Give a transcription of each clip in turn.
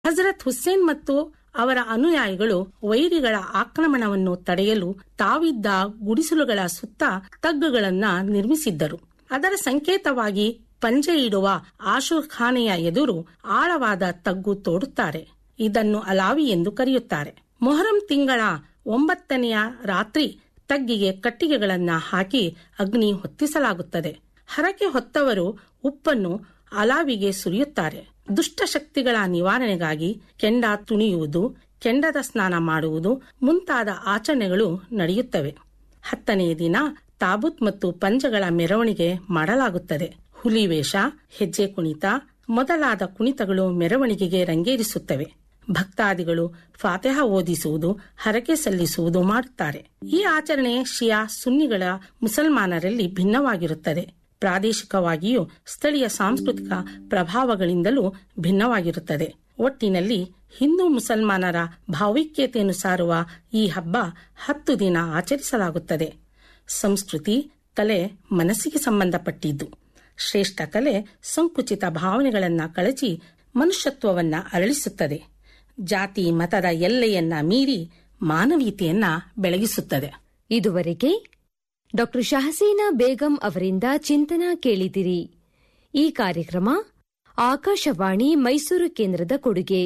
ಹಜರತ್ ಹುಸೇನ್ ಮತ್ತು ಅವರ ಅನುಯಾಯಿಗಳು ವೈರಿಗಳ ಆಕ್ರಮಣವನ್ನು ತಡೆಯಲು ತಾವಿದ್ದ ಗುಡಿಸಲುಗಳ ಸುತ್ತ ತಗ್ಗುಗಳನ್ನ ನಿರ್ಮಿಸಿದ್ದರು ಅದರ ಸಂಕೇತವಾಗಿ ಪಂಜೆ ಇಡುವ ಆಶೂರ್ ಖಾನೆಯ ಎದುರು ಆಳವಾದ ತಗ್ಗು ತೋಡುತ್ತಾರೆ ಇದನ್ನು ಅಲಾವಿ ಎಂದು ಕರೆಯುತ್ತಾರೆ ಮೊಹರಂ ತಿಂಗಳ ಒಂಬತ್ತನೆಯ ರಾತ್ರಿ ತಗ್ಗಿಗೆ ಕಟ್ಟಿಗೆಗಳನ್ನ ಹಾಕಿ ಅಗ್ನಿ ಹೊತ್ತಿಸಲಾಗುತ್ತದೆ ಹರಕೆ ಹೊತ್ತವರು ಉಪ್ಪನ್ನು ಅಲಾವಿಗೆ ಸುರಿಯುತ್ತಾರೆ ದುಷ್ಟಶಕ್ತಿಗಳ ನಿವಾರಣೆಗಾಗಿ ಕೆಂಡ ತುಣಿಯುವುದು ಕೆಂಡದ ಸ್ನಾನ ಮಾಡುವುದು ಮುಂತಾದ ಆಚರಣೆಗಳು ನಡೆಯುತ್ತವೆ ಹತ್ತನೆಯ ದಿನ ತಾಬೂತ್ ಮತ್ತು ಪಂಜಗಳ ಮೆರವಣಿಗೆ ಮಾಡಲಾಗುತ್ತದೆ ಹುಲಿ ವೇಷ ಹೆಜ್ಜೆ ಕುಣಿತ ಮೊದಲಾದ ಕುಣಿತಗಳು ಮೆರವಣಿಗೆಗೆ ರಂಗೇರಿಸುತ್ತವೆ ಭಕ್ತಾದಿಗಳು ಫಾತೆಹ ಓದಿಸುವುದು ಹರಕೆ ಸಲ್ಲಿಸುವುದು ಮಾಡುತ್ತಾರೆ ಈ ಆಚರಣೆ ಶಿಯಾ ಸುನ್ನಿಗಳ ಮುಸಲ್ಮಾನರಲ್ಲಿ ಭಿನ್ನವಾಗಿರುತ್ತದೆ ಪ್ರಾದೇಶಿಕವಾಗಿಯೂ ಸ್ಥಳೀಯ ಸಾಂಸ್ಕೃತಿಕ ಪ್ರಭಾವಗಳಿಂದಲೂ ಭಿನ್ನವಾಗಿರುತ್ತದೆ ಒಟ್ಟಿನಲ್ಲಿ ಹಿಂದೂ ಮುಸಲ್ಮಾನರ ಭಾವೈಕ್ಯತೆಯನ್ನು ಸಾರುವ ಈ ಹಬ್ಬ ಹತ್ತು ದಿನ ಆಚರಿಸಲಾಗುತ್ತದೆ ಸಂಸ್ಕೃತಿ ಕಲೆ ಮನಸ್ಸಿಗೆ ಸಂಬಂಧಪಟ್ಟಿದ್ದು ಶ್ರೇಷ್ಠ ಕಲೆ ಸಂಕುಚಿತ ಭಾವನೆಗಳನ್ನ ಕಳಚಿ ಮನುಷ್ಯತ್ವವನ್ನ ಅರಳಿಸುತ್ತದೆ ಜಾತಿ ಮತದ ಎಲ್ಲೆಯನ್ನ ಮೀರಿ ಮಾನವೀಯತೆಯನ್ನ ಬೆಳಗಿಸುತ್ತದೆ ಇದುವರೆಗೆ ಡಾ ಶಹಸೀನಾ ಬೇಗಂ ಅವರಿಂದ ಚಿಂತನ ಕೇಳಿದಿರಿ ಈ ಕಾರ್ಯಕ್ರಮ ಆಕಾಶವಾಣಿ ಮೈಸೂರು ಕೇಂದ್ರದ ಕೊಡುಗೆ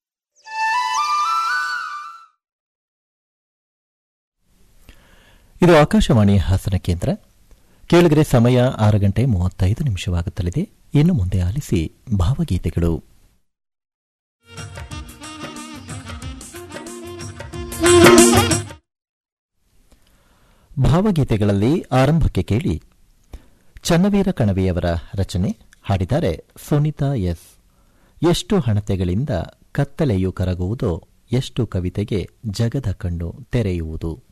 ಇದು ಆಕಾಶವಾಣಿ ಹಾಸನ ಕೇಂದ್ರ ಕೇಳಿದರೆ ಸಮಯ ಆರು ಗಂಟೆ ಮೂವತ್ತೈದು ನಿಮಿಷವಾಗುತ್ತಲಿದೆ ಇನ್ನು ಮುಂದೆ ಆಲಿಸಿ ಭಾವಗೀತೆಗಳು ಭಾವಗೀತೆಗಳಲ್ಲಿ ಆರಂಭಕ್ಕೆ ಕೇಳಿ ಚನ್ನವೀರ ಕಣವಿಯವರ ರಚನೆ ಹಾಡಿದ್ದಾರೆ ಸುನೀತಾ ಎಸ್ ಎಷ್ಟು ಹಣತೆಗಳಿಂದ ಕತ್ತಲೆಯು ಕರಗುವುದೋ ಎಷ್ಟು ಕವಿತೆಗೆ ಜಗದ ಕಣ್ಣು ತೆರೆಯುವುದು